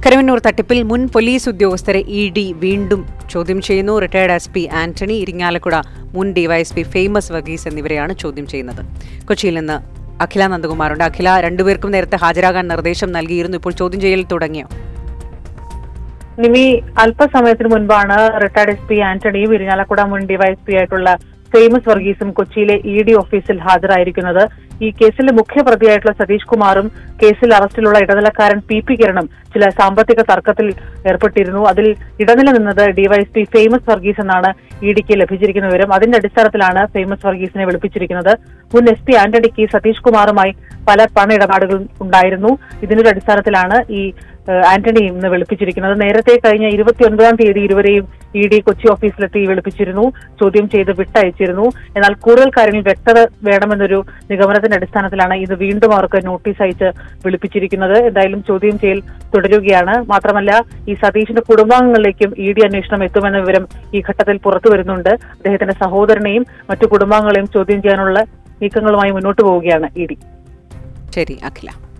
കരുവന്നൂർ തട്ടിപ്പിൽ മുൻ പോലീസ് ഉദ്യോഗസ്ഥരെ ഇ ഡി വീണ്ടും ചോദ്യം ചെയ്യുന്നു retired S P Antony Irinjalakuda മുൻ ഡിവൈഎസ്പി ഫേമസ് വർഗീസ് എന്നിവരെയാണ് ചോദ്യം ചെയ്യുന്നത് കൊച്ചിയിൽ നിന്ന് അഖില നന്ദകുമാറുണ്ട് അഖില രണ്ടുപേർക്കും നേരത്തെ ഹാജരാകാൻ നിർദ്ദേശം നൽകിയിരുന്നു ഇപ്പോൾ ചോദ്യം ചെയ്യൽ തുടങ്ങിയോ നിമി അല്പസമയത്തിന് മുൻപാണ് റിട്ടയർഡ് എസ് പി ആന്റണിയും ഇരിഞ്ഞാലക്കുട മുൻ ഡിവൈഎസ്പി ആയിട്ടുള്ള ഫേമസ് വർഗീസും കൊച്ചിയിലെ ഇ ഡി ഓഫീസിൽ ഹാജരായിരിക്കുന്നത് ഈ കേസിലെ മുഖ്യപ്രതിയായിട്ടുള്ള സതീഷ് കുമാറും കേസിൽ അറസ്റ്റിലുള്ള ഇടനിലക്കാരൻ പി പി കിരണും ചില സാമ്പത്തിക തർക്കത്തിൽ ഏർപ്പെട്ടിരുന്നു അതിൽ ഇടനില നിന്നത് ഡിവൈഎസ്പി ഫേമസ് വർഗീസ് എന്നാണ് ഇ ഡിക്ക് ലഭിച്ചിരിക്കുന്ന വിവരം അതിന്റെ അടിസ്ഥാനത്തിലാണ് ഫേമസ് വർഗീസിനെ വിളിപ്പിച്ചിരിക്കുന്നത് മുൻ എസ് പി ആന്റണിക്ക് സതീഷ് കുമാറുമായി പല പണ ഇടപാടുകളും ഉണ്ടായിരുന്നു ഇതിന്റെ അടിസ്ഥാനത്തിലാണ് ഈ ഏഹ്, ആന്റണി ഇന്ന് വിളിപ്പിച്ചിരിക്കുന്നത് നേരത്തെ കഴിഞ്ഞ ഇരുപത്തിയൊൻപതാം തീയതി ഇരുവരെയും ഇ ഡി കൊച്ചി ഓഫീസിലെത്തി വിളിപ്പിച്ചിരുന്നു ചോദ്യം ചെയ്ത് വിട്ടയച്ചിരുന്നു എന്നാൽ കൂടുതൽ കാര്യങ്ങളിൽ വ്യക്തത വേണമെന്നൊരു നിഗമനത്തിന്റെ അടിസ്ഥാനത്തിലാണ് ഇത് വീണ്ടും അവർക്ക് നോട്ടീസ് അയച്ച് വിളിപ്പിച്ചിരിക്കുന്നത് എന്തായാലും ചോദ്യം ചെയ്യൽ തുടരുകയാണ് മാത്രമല്ല ഈ സതീഷിന്റെ കുടുംബാംഗങ്ങളിലേക്കും ഇ ഡി അന്വേഷണം എത്തുമെന്ന വിവരം ഈ ഘട്ടത്തിൽ പുറത്തു വരുന്നുണ്ട് അദ്ദേഹത്തിന്റെ സഹോദരനെയും മറ്റു കുടുംബാംഗങ്ങളെയും ചോദ്യം ചെയ്യാനുള്ള നീക്കങ്ങളുമായി മുന്നോട്ട് പോവുകയാണ് ഇ ഡി ശരി അഖില